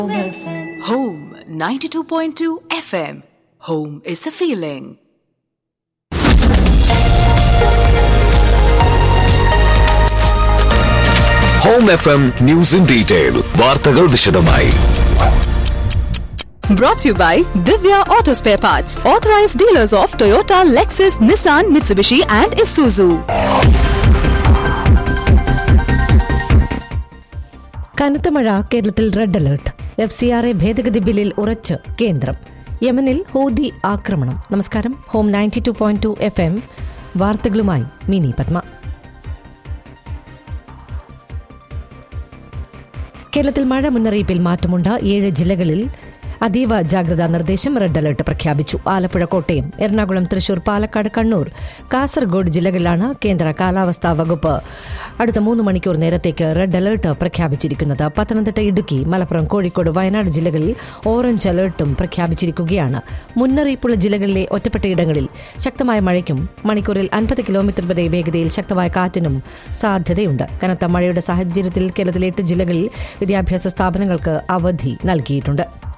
Home 92.2 FM. Home is a feeling. Home F M news in detail വാർത്തകൾ വിശദമായി Brought to you by Divya Auto Spare Parts, authorized dealers of Toyota, Lexus, Nissan, Mitsubishi, and Isuzu. കനത്ത മഴ കേരളത്തിൽ red alert F C R A ഭേദഗതി ബില്ലിൽ ഉറച്ച് കേന്ദ്രം യമനിൽ ഹോദി ആക്രമണം നമസ്കാരം home ninety two point two F M വാർത്തകളുമായി മിനി പത്മ കേരളത്തിൽ മഴ മുന്നറിയിപ്പിൽ മാറ്റമുണ്ട് ഏഴ് ജില്ലകളിൽ അതീവ ജാഗ്രതാ നിർദ്ദേശം റെഡ് അലർട്ട് പ്രഖ്യാപിച്ചു ആലപ്പുഴ കോട്ടയം എറണാകുളം തൃശൂർ പാലക്കാട് കണ്ണൂർ കാസർഗോഡ് ജില്ലകളിലാണ് കേന്ദ്ര കാലാവസ്ഥാ വകുപ്പ് അടുത്ത മൂന്ന് മണിക്കൂർ നേരത്തേക്ക് റെഡ് അലർട്ട് പ്രഖ്യാപിച്ചിരിക്കുന്നത് പത്തനംതിട്ട ഇടുക്കി മലപ്പുറം കോഴിക്കോട് വയനാട് ജില്ലകളിൽ ഓറഞ്ച് അലർട്ടും പ്രഖ്യാപിച്ചിരിക്കുകയാണ് മുന്നറിയിപ്പുള്ള ജില്ലകളിലെ ഒറ്റപ്പെട്ടയിടങ്ങളിൽ ശക്തമായ മഴയ്ക്കും മണിക്കൂറിൽ അൻപത് കിലോമീറ്റർ വരെ വേഗതയിൽ ശക്തമായ കാറ്റിനും സാധ്യതയുണ്ട് കനത്ത മഴയുടെ സാഹചര്യത്തിൽ കേരളത്തിലെ എട്ട് ജില്ലകളിൽ വിദ്യാഭ്യാസ സ്ഥാപനങ്ങൾക്ക് അവധി നൽകിയിട്ടുണ്ട്